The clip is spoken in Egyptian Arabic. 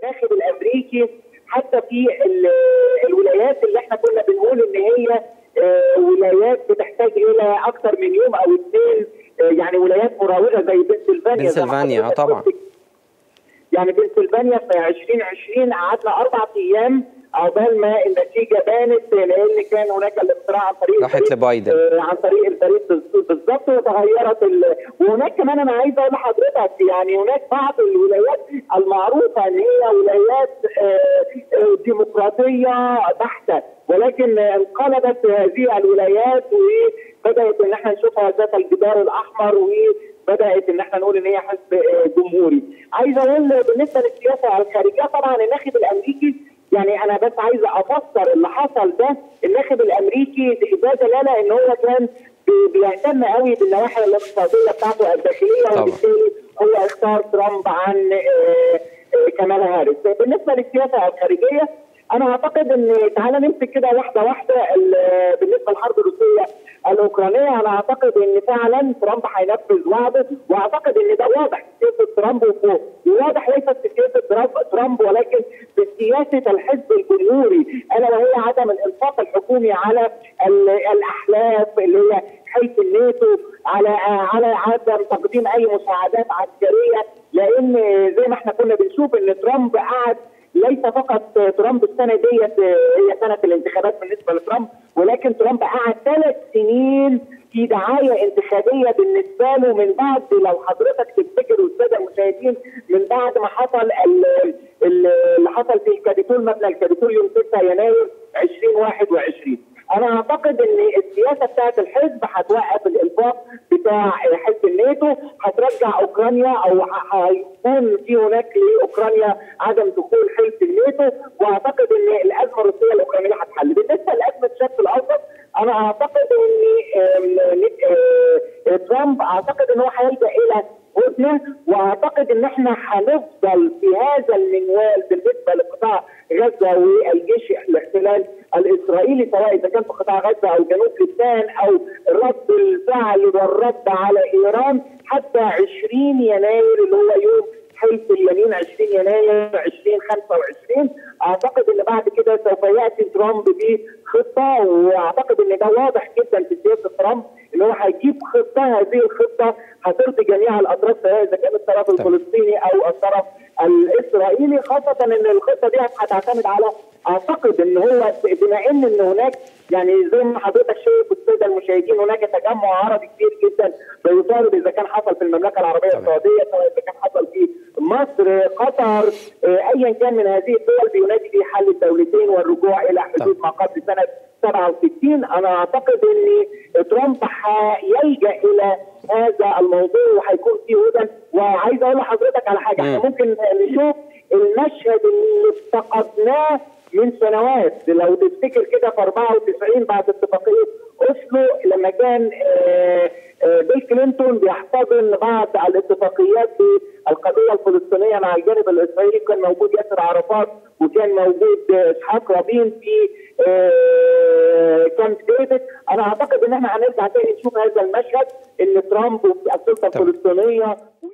الناخب الامريكي حتى في ال- الولايات اللي احنا كنا بنقول ان هي آه، ولايات بتحتاج الى اكثر من يوم او اثنين آه، يعني ولايات مراوغه زي بنسلفانيا زي ما بنسلفانيا، آه، حضرتك طبعا. قلت يعني بنسلفانيا في 2020 قعدنا اربع ايام عقبال ما النتيجه بانت لان كان هناك الاقتراع عن طريق راحت البريد- لبايدن. آه، عن طريق البريد بز- بالظبط وتغيرت ال... وهناك كمان انا عايز اقول لحضرتك يعني هناك بعض الولايات المعروفه ان هي ولايات آه، آه، ديمقراطيه بحته ولكن انقلبت هذه الولايات وبدات ان احنا نشوفها ذات الجدار الاحمر وبدات ان احنا نقول ان هي حزب آه، جمهوري. عايز اقول بالنسبه للسياسه الخارجيه طبعا الناخب الامريكي يعني انا بس عايز افسر اللي حصل ده الناخب الامريكي ده دلاله ان هو كان بي- بيهتم قوي بالنواحي الاقتصاديه بتاعته الداخليه طبعا. وبالتالي هو اختار ترامب عن آه، آه، كمالا هاريس بالنسبه للسياسه الخارجيه انا اعتقد ان تعالى نمسك كده واحده واحده ال- بالنسبه للحرب الروسيه الاوكرانيه انا اعتقد ان فعلا ترامب هينفذ وعده واعتقد ان ده واضح في سياسه ترامب وفوق واضح ليس في سياسه ترامب- ترامب ولكن في سياسه الحزب الجمهوري الا وهي عدم الانفاق الحكومي على ال- الاحلاف اللي هي حلف الناتو على على عدم تقديم اي مساعدات عسكريه لان زي ما احنا كنا بنشوف ان ترامب قعد ليس فقط ترامب السنه ديت هي سنه الانتخابات بالنسبه لترامب ولكن ترامب قعد ثلاث سنين في دعايه انتخابيه بالنسبه له من بعد لو حضرتك تفتكر والساده المشاهدين من بعد ما حصل ال- ال- اللي حصل في الكابيتول مبنى الكابيتول يوم 6 يناير 2021 انا اعتقد ان السياسه بتاعت الحزب هتوقف الانفاق بتاع حزب الناتو هترجع اوكرانيا او ه- هيكون في هناك لاوكرانيا عدم دخول حلف الناتو واعتقد ان الازمه الروسيه الاوكرانيه هتحل بالنسبه لازمه الشرق الاوسط انا اعتقد ان آم، نت- آه، ترامب اعتقد ان هو هيلجا الى هدنه واعتقد ان احنا هنفضل في هذا المنوال بالنسبه لقطاع غزه والجيش الاحتلال الاسرائيلي سواء اذا كان في قطاع غزه او جنوب لبنان او رد الفعل والرد على ايران حتى 20 يناير اللي هو يوم حلف اليمين 20 يناير 2025 اعتقد ان بعد كده سوف ياتي ترامب بخطه واعتقد ان ده واضح جدا في سياسه ترامب ان هو هيجيب خطه هذه الخطه هترضي جميع الاطراف سواء اذا كان الطرف الفلسطيني او الطرف الاسرائيلي خاصه ان الخطه دي هتعتمد على اعتقد ان هو بما ان ان هناك يعني زي ما حضرتك شايف الساده المشاهدين هناك تجمع عربي كبير جدا بيطالب اذا كان حصل في المملكه العربيه تمام. السعوديه سواء اذا كان حصل في مصر قطر آه، ايا كان من هذه الدول بينادي في حل الدولتين والرجوع الى حدود ما قبل سنه 67 انا اعتقد ان ترامب هيلجا الى هذا الموضوع وهيكون فيه هدى وعايز اقول لحضرتك على حاجه احنا مم. ممكن نشوف المشهد اللي افتقدناه من سنوات لو تفتكر كده في 94 بعد اتفاقيه اوسلو لما كان آه، آه، بيل كلينتون بيحتضن بعض الاتفاقيات في القضيه الفلسطينيه مع الجانب الاسرائيلي كان موجود ياسر عرفات وكان موجود آه، اسحاق رابين في آه، كامب ديفيد انا اعتقد ان احنا هنرجع تاني نشوف هذا المشهد ان ترامب والسلطه تمام. الفلسطينيه